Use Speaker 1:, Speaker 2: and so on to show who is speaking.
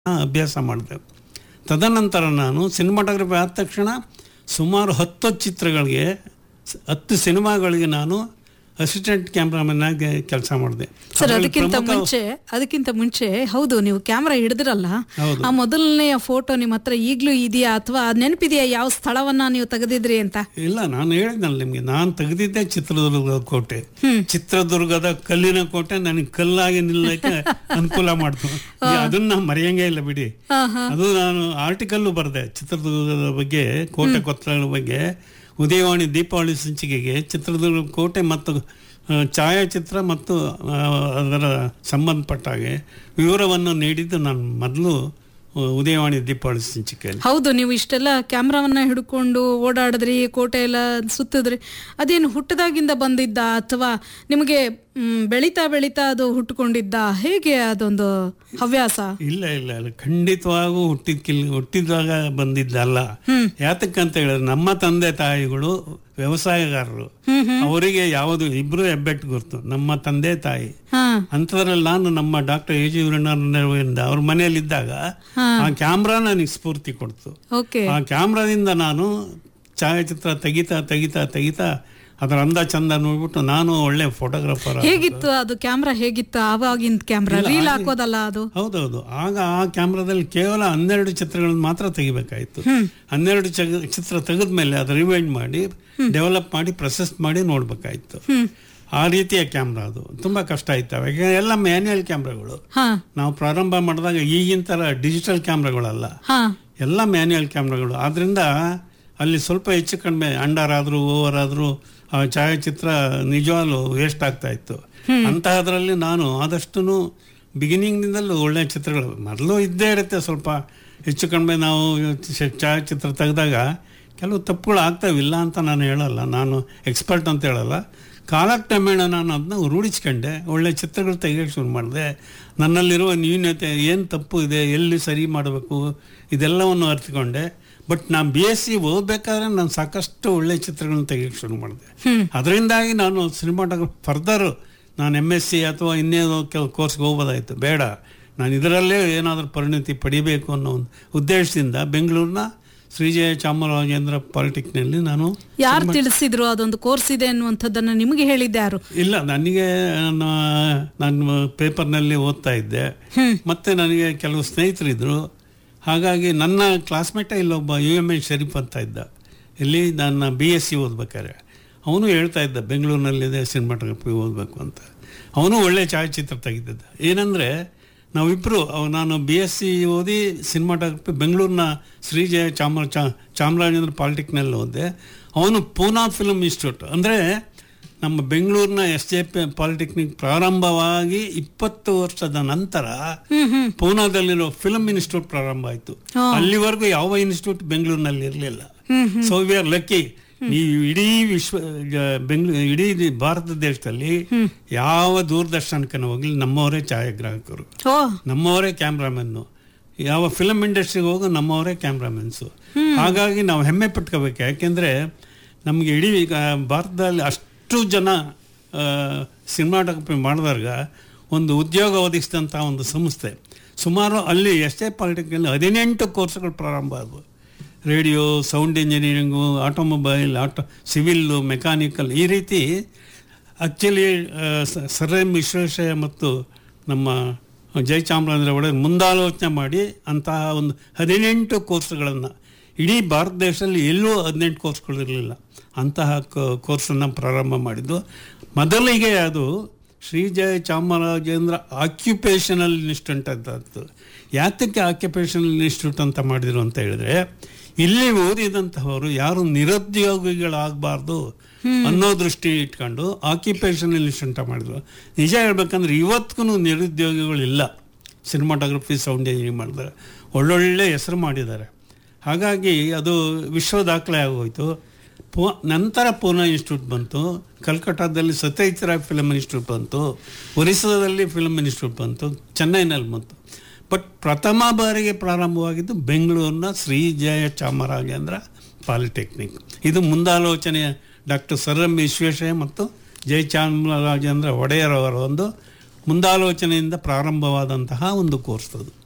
Speaker 1: ಅಭ್ಯಾಸ ಮಾಡಿದೆ ತದನಂತರ ನಾನು ಸಿನಿಮಾಟೋಗ್ರಫಿ ಆದ ತಕ್ಷಣ ಸುಮಾರು ಹತ್ತು ಚಿತ್ರಗಳಿಗೆ ಸ- ಹತ್ತು ಸಿನಿಮಾಗಳಿಗೆ ನಾನು ಅಸಿಸ್ಟೆಂಟ್ ಕ್ಯಾಮ್ರಾಮನ್ ಆಗಿ ಕೆಲಸ ಮಾಡಿದೆ
Speaker 2: ಸರ್
Speaker 1: ಅದ್ರಲ್ಲಿ
Speaker 2: ಅದಕ್ಕಿಂತ
Speaker 1: ಪ್ರಮುಖ-
Speaker 2: ಮುಂಚೆ ಅದಕ್ಕಿಂತ ಮುಂಚೆ ಹೌದು ನೀವು ಕ್ಯಾಮ್ರಾ ಹಿಡಿದ್ರಲ್ಲ
Speaker 1: ಹೌದು.
Speaker 2: ಆ ಮೊದಲನೆಯ ಫೋಟೋ ನಿಮ್ಮ ಹತ್ರ ಈಗ್ಲೂ ಇದೆಯಾ ಅಥವಾ ನೆನಪಿದೆಯಾ ಯಾವ ಸ್ಥಳವನ್ನ ನೀವು ತೆಗೆದಿದ್ರಿ ಅಂತ
Speaker 1: ಇಲ್ಲ ನಾನು ಹೇಳಿದ್ನಲ್ಲ ನಿಮಗೆ ನಾನು ತೆಗೆದಿದ್ದೆ ಚಿತ್ರದುರ್ಗದ ಕೋಟೆ ಚಿತ್ರದುರ್ಗದ ಕಲ್ಲಿನ ಕೋಟೆ ನನಗೆ ಕಲ್ಲಾಗಿ ನಿಲ್ಲಕ್ಕೆ ಅನುಕೂಲ ಮಾಡ್ತು ಅದನ್ನ ಮರೆಯಂಗೇ ಇಲ್ಲ ಬಿಡಿ ಅದು ನಾನು ಆರ್ಟಿಕಲ್ಲು ಬರೆದೆ ಚಿತ್ರದುರ್ಗದ ಬಗ್ಗೆ ಕೋಟೆ ಕೊತ್ತಲಗಳ ಬಗ್ಗೆ ಉದಯವಾಣಿ ದೀಪಾವಳಿ ಸಂಚಿಕೆಗೆ ಚಿತ್ರದುರ್ಗ ಕೋಟೆ ಮತ್ತು ಆ, ಛಾಯಾಚಿತ್ರ ಮತ್ತು ಆ, ಅದರ ಸಂಬಂಧಪಟ್ಟ ಹಾಗೆ ವಿವರವನ್ನು ನೀಡಿದ್ದು ನಾನು ಮೊದಲು ಆ, ಉದಯವಾಣಿ ದೀಪಾವಳಿ ಸಂಚಿಕೆಯಲ್ಲಿ
Speaker 2: ಹೌದು ನೀವು ಇಷ್ಟೆಲ್ಲ ಕ್ಯಾಮ್ರಾವನ್ನ ಹಿಡ್ಕೊಂಡು ಓಡಾಡಿದ್ರಿ ಕೋಟೆ ಎಲ್ಲ ಸುತ್ತಿದ್ರಿ ಅದೇನು ಹುಟ್ಟದಾಗಿಂದ ಬಂದಿದ್ದ ಅಥವಾ ನಿಮಗೆ ಮ್, ಬೆಳೀತಾ ಬೆಳೀತಾ ಅದು ಹುಟ್ಟುಕೊಂಡಿದ್ದ ಹೇಗೆ ಅದೊಂದು ಹವ್ಯಾಸ
Speaker 1: ಇಲ್ಲ ಇಲ್ಲ ಇಲ್ಲ ಖಂಡಿತವಾಗೂ ಹುಟ್ಟಿದ ಕಿಲ್ ಹುಟ್ಟಿದಾಗ ಬಂದಿದ್ದಲ್ಲ ಯಾತಕ್ಕಂತ ಹೇಳಿದ್ರೆ ನಮ್ಮ ತಂದೆ ತಾಯಿಗಳು ವ್ಯವಸಾಯಗಾರರು ಅವರಿಗೆ ಯಾವುದು ಇಬ್ರು ಹೆಬ್ಬೆಟ್ಟು ಗುರ್ತು ನಮ್ಮ ತಂದೆ ತಾಯಿ
Speaker 2: ಹಾ
Speaker 1: ಅಂಥದ್ರಲ್ಲಿ ನಾನು ನಮ್ಮ ಡಾಕ್ಟರ್ ಎ ಜಿ ವೀರಣ್ಣನವರಿಂದ ಅವ್ರ ಮನೆಯಲ್ಲಿದ್ದಾಗ ಆ ಕ್ಯಾಮ್ರಾ ನನಗೆ ಸ್ಫೂರ್ತಿ ಕೊಡ್ತು
Speaker 2: ಓಕೆ
Speaker 1: ಆ ಕ್ಯಾಮ್ರಾದಿಂದ ನಾನು ಛಾಯಾಚಿತ್ರ ತೆಗಿತಾ ತೆಗಿತಾ ತೆಗಿತಾ ಅದರ ಅಂದ ಚಂದ ನೋಡ್ಬಿಟ್ಟು ನಾನು ಒಳ್ಳೆ ಫೋಟೋಗ್ರಾಫರ್
Speaker 2: ಹೇಗಿತ್ತು ಅದು ಕ್ಯಾಮ್ರಾ ಹೇಗಿತ್ತು ಆವಾಗಿನ ಕ್ಯಾಮ್ರಾ ರೀಲ್ ಹಾಕೋದಲ್ಲ ಅದು
Speaker 1: ಹೌದೌದು ಆಗ ಆ ಕ್ಯಾಮ್ರಾದಲ್ಲಿ ಕೇವಲ ಹನ್ನೆರಡು ಚಿತ್ರಗಳನ್ನು ಮಾತ್ರ ತೆಗಿಬೇಕಾಯ್ತು ಹನ್ನೆರಡು ಚಗ- ಚಿತ್ರ ತೆಗೆದ್ಮೇಲೆ ಅದು ರಿವೈಂಡ್ ಮಾಡಿ ಡೆವಲಪ್ ಮಾಡಿ ಪ್ರೊಸೆಸ್ ಮಾಡಿ ನೋಡ್ಬೇಕಾಯ್ತು ಆ ರೀತಿಯ ಕ್ಯಾಮ್ರಾ ಅದು ತುಂಬಾ ಕಷ್ಟ ಆಯ್ತು ಅವಾಗ ಎಲ್ಲ ಮ್ಯಾನ್ಯಲ್ ಕ್ಯಾಮ್ರಾಗಳು
Speaker 2: ಹಾ
Speaker 1: ನಾವು ಪ್ರಾರಂಭ ಮಾಡಿದಾಗ ಈಗಿನ ಥರ ಡಿಜಿಟಲ್ ಕ್ಯಾಮ್ರಾಗಳಲ್ಲ
Speaker 2: ಹಾ
Speaker 1: ಎಲ್ಲ ಮ್ಯಾನ್ಯಲ್ ಕ್ಯಾಮ್ರಾಗಳು ಆದ್ರಿಂದ ಅಲ್ಲಿ ಸ್ವಲ್ಪ ಹೆಚ್ಚು ಕಡಿಮೆ ಅಂಡರ್ ಆದರೂ ಓವರ್ ಆದರೂ ಆ ಛಾಯಾಚಿತ್ರ ನಿಜವಾಗ್ಲೂ ವೇಸ್ಟ್ ಆಗ್ತಾ ಇತ್ತು ಅಂತಹದ್ರಲ್ಲಿ ನಾನು ಆದಷ್ಟು ಬಿಗಿನಿಂಗ್ನಿಂದಲೂ ಒಳ್ಳೆಯ ಚಿತ್ರಗಳು ಮೊದಲು ಇದ್ದೇ ಇರುತ್ತೆ ಸ್ವಲ್ಪ ಹೆಚ್ಚು ಕಡಿಮೆ ನಾವು ಚ- ಛಾಯಾಚಿತ್ರ ತೆಗೆದಾಗ ಕೆಲವು ತಪ್ಪುಗಳು ಆಗ್ತಾವಿಲ್ಲ ಅಂತ ನಾನು ಹೇಳಲ್ಲ ನಾನು ಎಕ್ಸ್ಪರ್ಟ್ ಅಂತ ಹೇಳಲ್ಲ ಕಾಲಕ್ರಮೇಣ ನಾನು ಅದನ್ನ ರೂಢಿಸ್ಕೊಂಡೆ ಒಳ್ಳೆ ಚಿತ್ರಗಳು ತೆಗಿಯೋಕ್ಕೆ ಶುರು ಮಾಡಿದೆ ನನ್ನಲ್ಲಿರುವ ನ್ಯೂನ್ಯತೆ ಏನು ತಪ್ಪು ಇದೆ ಎಲ್ಲಿ ಸರಿ ಮಾಡಬೇಕು ಇದೆಲ್ಲವನ್ನು ಅರ್ಥಕೊಂಡೆ ಬಟ್ ನಾನು ಬಿ ಎಸ್ ಸಿ ಓದಬೇಕಾದ್ರೆ ನಾನು ಸಾಕಷ್ಟು ಒಳ್ಳೆ ಚಿತ್ರಗಳನ್ನ ತೆಗಿಯೋಕ್ಕೆ ಶುರು ಮಾಡಿದೆ ಅದರಿಂದಾಗಿ ನಾನು ಸಿನಿಮಾಟೋಗ್ರಫಿ ಫರ್ದರ್ ನಾನು ಎಮ್ ಎಸ್ ಸಿ ಅಥವಾ ಇನ್ನೇನೋ ಕೆಲವು ಕೋರ್ಸ್ಗೆ ಹೋಗ್ಬೋದಾಯಿತು ಬೇಡ ನಾನು ಇದರಲ್ಲೇ ಏನಾದರೂ ಪರಿಣತಿ ಪಡಿಬೇಕು ಅನ್ನೋ ಒಂದು ಉದ್ದೇಶದಿಂದ ಬೆಂಗಳೂರಿನ ಶ್ರೀಜಯ ಚಾಮರಾಜೇಂದ್ರ ಪಾಲಿಟೆಕ್ನಲ್ಲಿ ನಾನು
Speaker 2: ಯಾರು ತಿಳಿಸಿದ್ರು ಅದೊಂದು ಕೋರ್ಸ್ ಇದೆ ಅನ್ನುವಂಥದ್ದನ್ನ ನಿಮಗೆ ಹೇಳಿದ್ದೆ ಯಾರು
Speaker 1: ಇಲ್ಲ ನನಗೆ ನನ್ನ ನಾನು ಪೇಪರ್ನಲ್ಲಿ ಓದ್ತಾ ಇದ್ದೆ ಮತ್ತೆ ನನಗೆ ಕೆಲವು ಸ್ನೇಹಿತರಿದ್ದರು ಹಾಗಾಗಿ ನನ್ನ ಕ್ಲಾಸ್ಮೇಟೇ ಇಲ್ಲೊಬ್ಬ ಯು ಎಮ್ ಎ ಶರೀಫ್ ಅಂತ ಇದ್ದ ಇಲ್ಲಿ ನನ್ನ ಬಿ ಎಸ್ ಸಿ ಓದ್ಬೇಕಾದ್ರೆ ಅವನು ಹೇಳ್ತಾ ಇದ್ದ ಬೆಂಗಳೂರಿನಲ್ಲಿದೆ ಸಿನಿಮಾಟೋಗ್ರಫಿ ಓದಬೇಕು ಅಂತ ಅವನು ಒಳ್ಳೆ ಛಾಯಾಚಿತ್ರ ತೆಗಿತಿದ್ದ ಏನಂದರೆ ನಾವಿಬ್ಬರು ನಾನು ಬಿ ಎಸ್ ಸಿ ಓದಿ ಸಿನಿಮಾಟೋಗ್ರಫಿ ಬೆಂಗಳೂರಿನ ಶ್ರೀಜಯ ಚಾಮ ಚಾ- ಚಾಮರಾಜೇಂದ್ರ ಪಾಲಿಟೆಕ್ನಲ್ಲಿ ಓದಿದೆ ಅವನು ಪೂನಾ ಫಿಲ್ಮ್ ಇನ್ಸ್ಟಿಟ್ಯೂಟ್ ಅಂದರೆ ನಮ್ಮ ಬೆಂಗಳೂರಿನ ಎಸ್ ಜೆ ಪಿ ಪಾಲಿಟೆಕ್ನಿಕ್ ಪ್ರಾರಂಭವಾಗಿ ಇಪ್ಪತ್ತು ವರ್ಷದ ನಂತರ ಪೂನಾದಲ್ಲಿರೋ ಫಿಲ್ಮ್ ಇನ್ಸ್ಟಿಟ್ಯೂಟ್ ಪ್ರಾರಂಭ ಆಯಿತು ಅಲ್ಲಿವರೆಗೂ ಯಾವ ಇನ್ಸ್ಟಿಟ್ಯೂಟ್ ಬೆಂಗಳೂರಿನಲ್ಲಿ ಇರಲಿಲ್ಲ ಸೊ ವಿ ಆರ್ ಲಕ್ಕಿ ನೀವು ಇಡೀ ವಿಶ್ವ ಬೆಂಗಳೂರು ಇಡೀ ಭಾರತ ದೇಶದಲ್ಲಿ ಯಾವ ದೂರದರ್ಶನಕ್ಕೆ ಹೋಗಲಿ ನಮ್ಮವರೇ ಛಾಯಾಗ್ರಾಹಕರು
Speaker 2: ಓ
Speaker 1: ನಮ್ಮವರೇ ಕ್ಯಾಮ್ರಾಮನ್ನು ಯಾವ ಫಿಲಮ್ ಇಂಡಸ್ಟ್ರಿಗೆ ಹೋಗೋ ನಮ್ಮವರೇ ಕ್ಯಾಮ್ರಾಮನ್ಸು ಹಾಗಾಗಿ ನಾವು ಹೆಮ್ಮೆ ಪಟ್ಕೋಬೇಕು ಯಾಕೆಂದರೆ ನಮಗೆ ಇಡೀ ಈಗ ಭಾರತದಲ್ಲಿ ಅಷ್ಟು ಜನ ಸಿನಿಮಾಟೋಗ್ರಫಿ ಮಾಡಿದಾಗ ಒಂದು ಉದ್ಯೋಗ ಒದಗಿಸಿದಂಥ ಒಂದು ಸಂಸ್ಥೆ ಸುಮಾರು ಅಲ್ಲಿ ಎಷ್ಟೇ ಪಾಲಿಟೆಕ್ನಲ್ಲಿ ಹದಿನೆಂಟು ಕೋರ್ಸ್ಗಳು ಪ್ರಾರಂಭ ಆದವು radio sound engineering automobile auto civil mechanical ಈ ರೀತಿ ಆಕ್ಚುಲಿ ಸರ್ ಎಂ ವಿಶ್ವೇಶ್ವರಯ್ಯ ಮತ್ತು ನಮ್ಮ ಜಯಚಾಮರಾಜೇಂದ್ರ ಒಡೆಯರ್ ಮುಂದಾಲೋಚನೆ ಮಾಡಿ ಅಂತಹ ಒಂದು ಹದಿನೆಂಟು ಕೋರ್ಸ್ಗಳನ್ನು ಇಡೀ ಭಾರತ ದೇಶದಲ್ಲಿ ಎಲ್ಲೂ ಹದಿನೆಂಟು ಕೋರ್ಸ್ಗಳು ಇರಲಿಲ್ಲ ಅಂತಹ ಕೋರ್ಸನ್ನು ಪ್ರಾರಂಭ ಮಾಡಿದ್ದು ಮೊದಲಿಗೆ ಅದು ಶ್ರೀಜಯ ಚಾಮರಾಜೇಂದ್ರ ಆಕ್ಯುಪೇಷನಲ್ ಇನ್ಸ್ಟಿಟ್ಯೂಟ್ ಅಂತ ಇತ್ತು. ಯಾತಕ್ಕೆ ಆಕ್ಯುಪೇಷನಲ್ ಇನ್ಸ್ಟಿಟ್ಯೂಟ್ ಅಂತ ಮಾಡಿದ್ರು ಅಂತ ಹೇಳಿದ್ರೆ ಇಲ್ಲಿ ಓದಿದಂತಹವರು ಯಾರು ನಿರುದ್ಯೋಗಿಗಳಾಗಬಾರ್ದು ಅನ್ನೋ ದೃಷ್ಟಿ ಇಟ್ಕೊಂಡು ಆಕ್ಯುಪೇಷನಲ್ ಇನ್ಸ್ಟಿಟ್ಯೂಟ್ ಮಾಡಿದ್ರು ನಿಜ ಹೇಳ್ಬೇಕಂದ್ರೆ ಇವತ್ತಿಗೂ ನಿರುದ್ಯೋಗಿಗಳಿಲ್ಲ ಸಿನಿಮಾಟೋಗ್ರಫಿ ಸೌಂಡ್ ಇಂಜಿನಿಯರಿಂಗ್ ಮಾಡಿದ್ದಾರೆ ಒಳ್ಳೊಳ್ಳೆ ಹೆಸರು ಮಾಡಿದ್ದಾರೆ ಹಾಗಾಗಿ ಅದು ವಿಶ್ವ ದಾಖಲೆ ಆಗೋಯ್ತು ಪೂ ನಂತರ ಪೂನಾ ಇನ್ಸ್ಟಿಟ್ಯೂಟ್ ಬಂತು ಕಲ್ಕಟ್ಟಾದಲ್ಲಿ ಸತ್ಯಜಿತ್ ರಾಯ್ ಫಿಲ್ಮ್ ಇನ್ಸ್ಟಿಟ್ಯೂಟ್ ಬಂತು ಒರಿಸ್ಸಾದಲ್ಲಿ ಫಿಲ್ಮ್ ಇನ್ಸ್ಟಿಟ್ಯೂಟ್ ಬಂತು ಚೆನ್ನೈನಲ್ಲಿ ಬಂತು ಬಟ್ ಪ್ರಥಮ ಬಾರಿಗೆ ಪ್ರಾರಂಭವಾಗಿದ್ದು ಬೆಂಗಳೂರಿನ ಶ್ರೀ ಜಯ ಚಾಮರಾಜೇಂದ್ರ ಪಾಲಿಟೆಕ್ನಿಕ್ ಇದು ಮುಂದಾಲೋಚನೆಯ ಡಾಕ್ಟರ್ ಸರ್ ಎಂ ವಿಶ್ವೇಶ್ವರಯ್ಯ ಮತ್ತು ಜಯ ಚಾಮರಾಜೇಂದ್ರ ಒಡೆಯರ್ ಅವರ ಒಂದು ಮುಂದಾಲೋಚನೆಯಿಂದ ಪ್ರಾರಂಭವಾದಂತಹ ಒಂದು ಕೋರ್ಸ್ ಅದು